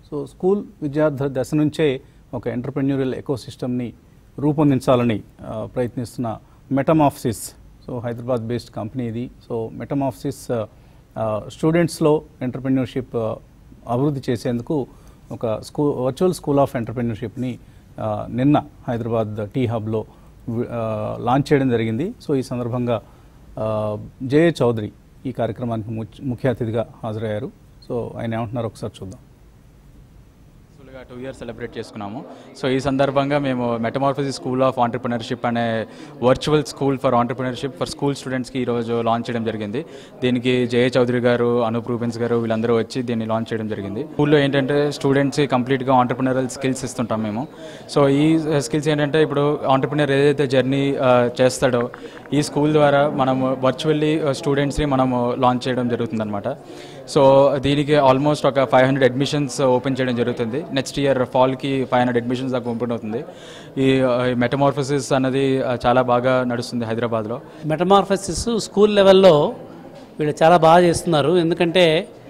So school విద్యార్థుల దశ నుంచే ఒక ఎంటర్ప్రెన్యూరియల్ ఎకో సిస్టమ్ని రూపొందించాలని ఆ, ప్రయత్నిస్తున్న Metamorphosis so Hyderabad based company ఇది సో మెటమాఫ్సిస్ స్టూడెంట్స్లో ఎంటర్ప్రెన్యూర్షిప్ అభివృద్ధి చేసేందుకు ఒక స్కూ వర్చువల్ స్కూల్ ఆఫ్ ఎంటర్ప్రెన్యూర్షిప్ని నిన్న హైదరాబాద్ టీ హబ్లో వి- ఆ, లాంచ్ చేయడం జరిగింది సో ఈ సందర్భంగా ఆ, జే చౌదరి ఈ కార్యక్రమానికి ముచ్- ముఖ్య అతిథిగా హాజరయ్యారు సో ఆయన ఏమంటున్నారు ఒకసారి చూద్దాం సక్సెస్ఫుల్గా టూ ఇయర్స్ సెలబ్రేట్ చేసుకున్నాము సో ఈ సందర్భంగా మేము మెటమార్ఫసిస్ స్కూల్ ఆఫ్ ఆంటర్ప్రినర్షిప్ అనే virtual school for entrepreneurship for school స్టూడెంట్స్కి ఈరోజు లాంచ్ చేయడం జరిగింది దీనికి జయ చౌదరి గారు అనూప్ రూబెన్స్ గారు వీళ్ళందరూ వచ్చి దీన్ని లాంచ్ చేయడం జరిగింది స్కూల్లో ఏంటంటే స్టూడెంట్స్కి కంప్లీట్గా ఆంటర్ప్రినరల్ స్కిల్స్ ఇస్తుంటాం మేము సో ఈ స్కిల్స్ ఏంటంటే ఇప్పుడు ఆంటర్ప్రినర్ ఏదైతే జర్నీ చేస్తాడో ఈ స్కూల్ ద్వారా మనము వర్చువల్లీ స్టూడెంట్స్ని మనము లాంచ్ చేయడం జరుగుతుందన్నమాట సో దీనికి ఆల్మోస్ట్ ఒక ఫైవ్ హండ్రెడ్ అడ్మిషన్స్ ఓపెన్ చేయడం జరుగుతుంది నెక్స్ట్ ఇయర్ ఫాల్కి ఫైవ్ హండ్రెడ్ అడ్మిషన్స్ దాకా ఓపెన్ అవుతుంది ఈ మెటమార్ఫసిస్ అన్నది ఆ, చాలా బాగా నడుస్తుంది హైదరాబాద్లో మెటమార్ఫసిస్ స్కూల్ లెవెల్లో వీళ్ళు చాలా బాగా చేస్తున్నారు ఎందుకంటే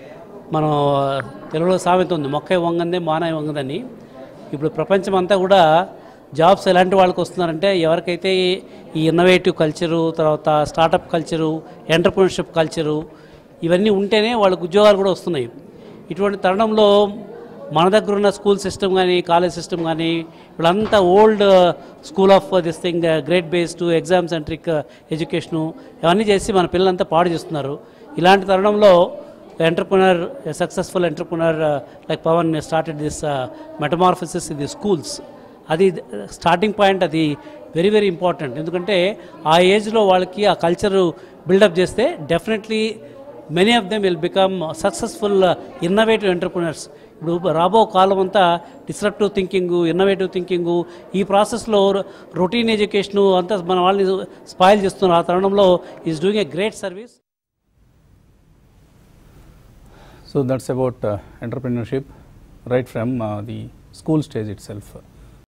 మనం తెలుగులో సామెత ఉంది మొక్క వంగందే మానవ వంగదని ఇప్పుడు ప్రపంచం అంతా కూడా జాబ్స్ ఎలాంటి వాళ్ళకి వస్తున్నారంటే ఎవరికైతే ఈ ఇన్నోవేటివ్ కల్చరు తర్వాత స్టార్టప్ కల్చరు ఎంటర్ప్రినర్షిప్ కల్చరు ఇవన్నీ ఉంటేనే వాళ్ళకి ఉద్యోగాలు కూడా వస్తున్నాయి ఇటువంటి తరుణంలో మన దగ్గర ఉన్న స్కూల్ సిస్టమ్ కానీ కాలేజ్ సిస్టమ్ కానీ వీళ్ళంతా old school of this thing great based exam centric education ఇవన్నీ చేసి మన పిల్లలంతా పాడు చేస్తున్నారు ఇలాంటి తరుణంలో entrepreneur successful entrepreneur like Pavan started this Metamorphosis in the schools అది స్టార్టింగ్ పాయింట్ అది వెరీ వెరీ ఇంపార్టెంట్ ఎందుకంటే ఆ ఏజ్లో వాళ్ళకి ఆ కల్చర్ బిల్డప్ చేస్తే definitely many of them will become successful innovative entrepreneurs ఇప్పుడు రాబో కాలం అంతా డిస్రప్టివ్ థింకింగ్ ఇన్నోవేటివ్ థింకింగ్ ఈ ప్రాసెస్లో రొటీన్ ఎడ్యుకేషను అంతా మన వాళ్ళని స్పాయిల్ చేస్తున్నారు ఆ తరుణంలో is doing a great service So that's about uh, entrepreneurship right from uh, the school stage itself.